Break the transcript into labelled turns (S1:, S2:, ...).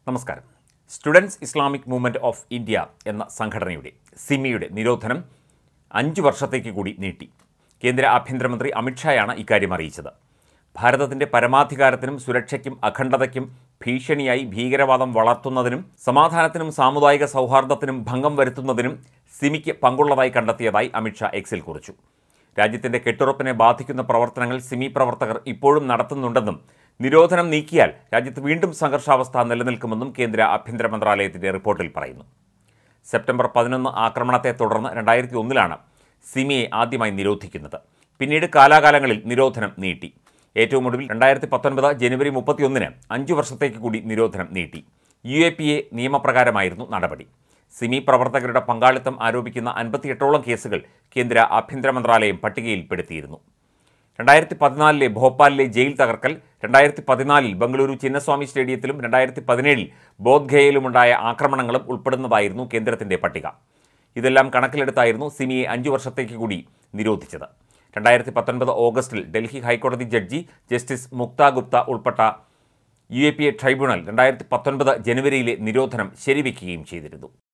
S1: നമസ്കാരം students Islamic movement of India എന്ന സംഘടനയുടെ സിമിയുടെ നിരോധനം അഞ്ച് വർഷത്തേക്ക് കൂടി നീട്ടി കേന്ദ്ര ആഭ്യന്തരമന്ത്രി അമിത്ഷായാണ് ഇക്കാര്യം അറിയിച്ചത് ഭാരതത്തിൻ്റെ പരമാധികാരത്തിനും സുരക്ഷയ്ക്കും അഖണ്ഡതയ്ക്കും ഭീഷണിയായി ഭീകരവാദം വളർത്തുന്നതിനും സമാധാനത്തിനും സാമുദായിക സൗഹാർദ്ദത്തിനും ഭംഗം വരുത്തുന്നതിനും സിമിക്ക് പങ്കുള്ളതായി കണ്ടെത്തിയതായി അമിത്ഷാ എക്സിൽ കുറിച്ചു രാജ്യത്തിന്റെ കെട്ടുറപ്പിനെ ബാധിക്കുന്ന പ്രവർത്തനങ്ങൾ സിമി പ്രവർത്തകർ ഇപ്പോഴും നടത്തുന്നുണ്ടെന്നും നിരോധനം നീക്കിയാൽ രാജ്യത്ത് വീണ്ടും സംഘർഷാവസ്ഥ നിലനിൽക്കുമെന്നും കേന്ദ്ര ആഭ്യന്തര മന്ത്രാലയത്തിന്റെ റിപ്പോർട്ടിൽ പറയുന്നു സെപ്റ്റംബർ പതിനൊന്ന് ആക്രമണത്തെ തുടർന്ന് രണ്ടായിരത്തി ഒന്നിലാണ് സിമിയെ ആദ്യമായി നിരോധിക്കുന്നത് പിന്നീട് കാലാകാലങ്ങളിൽ നിരോധനം നീട്ടി ഏറ്റവും ഒടുവിൽ രണ്ടായിരത്തി പത്തൊൻപത് ജനുവരി മുപ്പത്തിയൊന്നിന് അഞ്ചു വർഷത്തേക്ക് കൂടി നിരോധനം നീട്ടി യു എ പി എ നിയമപ്രകാരമായിരുന്നു നടപടി സിമി പ്രവർത്തകരുടെ പങ്കാളിത്തം ആരോപിക്കുന്ന അൻപത്തിയെട്ടോളം കേസുകൾ കേന്ദ്ര ആഭ്യന്തര മന്ത്രാലയം പട്ടികയിൽപ്പെടുത്തിയിരുന്നു രണ്ടായിരത്തി പതിനാലിലെ ഭോപ്പാലിലെ ജയിൽ തകർക്കൽ രണ്ടായിരത്തി പതിനാലിൽ ബംഗളൂരു ചിന്നസ്വാമി സ്റ്റേഡിയത്തിലും രണ്ടായിരത്തി പതിനേഴിൽ ബോധ്ഗയയിലുമുണ്ടായ ആക്രമണങ്ങളും ഉൾപ്പെടുന്നതായിരുന്നു കേന്ദ്രത്തിന്റെ പട്ടിക ഇതെല്ലാം കണക്കിലെടുത്തായിരുന്നു സിമിയെ അഞ്ചു വർഷത്തേക്ക് കൂടി നിരോധിച്ചത് രണ്ടായിരത്തി പത്തൊൻപത് ഓഗസ്റ്റിൽ ഡൽഹി ഹൈക്കോടതി ജഡ്ജി ജസ്റ്റിസ് മുക്ത ഗുപ്ത ഉൾപ്പെട്ട U A P A tribunal രണ്ടായിരത്തി പത്തൊൻപത് ജനുവരിയിലെ നിരോധനം ശരിവെക്കുകയും ചെയ്തിരുന്നു